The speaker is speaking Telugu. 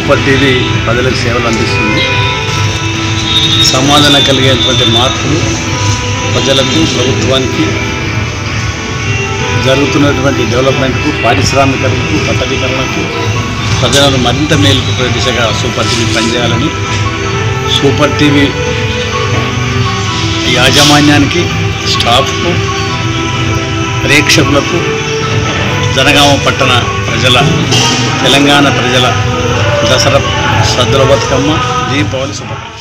సూపర్ టీవీ ప్రజలకు సేవలు అందిస్తుంది సమాధానం కలిగేటువంటి మార్పులు ప్రజలకు ప్రభుత్వానికి జరుగుతున్నటువంటి డెవలప్మెంట్కు పారిశ్రామికలకు పట్టణీకరణకు ప్రజలను మరింత మేలుకు దిశగా సూపర్ టీవీ పనిచేయాలని సూపర్ టీవీ యాజమాన్యానికి స్టాఫ్కు ప్రేక్షకులకు జనగామ పట్టణ ప్రజల తెలంగాణ ప్రజల దసరా సద్దుల బతుకమ్మ దీపావళి శుభాకాంక్షలు